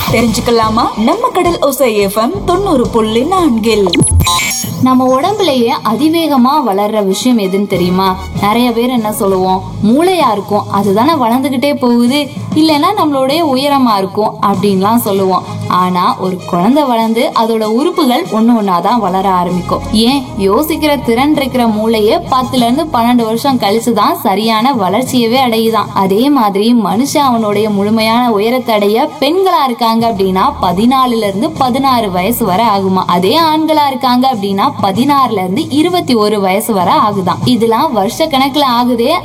தெரிஞ்சுக்கலாமா நம்ம கடல் ஒசை எஃப்எம் தொண்ணூறு புள்ளி நான்கில் நம்ம உடம்புலயே அதிவேகமா வளர்ற விஷயம் எதுன்னு தெரியுமா நிறைய பேர் என்ன சொல்லுவோம் மூளையா இருக்கும் அதுதானே வளர்ந்துகிட்டே போகுது இல்லைன்னா நம்மளுடைய உயரமா இருக்கும் அப்படின்லாம் சொல்லுவோம் ஆனா ஒரு குழந்தை வளர்ந்து அதோட உறுப்புகள் ஒண்ணு ஒன்னாதான் வளர ஆரம்பிக்கும் ஏன் யோசிக்கிற திறன் இருக்கிற மூளையே பத்துல இருந்து பன்னெண்டு வருஷம் கழிச்சுதான் சரியான வளர்ச்சியவே அடையுதான் அதே மாதிரி மனுஷன் அவனுடைய முழுமையான உயரத்தை அடைய பெண்களா இருக்காங்க அப்படின்னா பதினாலுல இருந்து பதினாறு வயசு வரை ஆகுமா அதே ஆண்களா இருக்காங்க அப்படின்னா பதினாறுல இருந்து இருபத்தி ஒரு வயசு வரை ஆகுதாம் இதெல்லாம் வருஷ கணக்குல ஆகுதே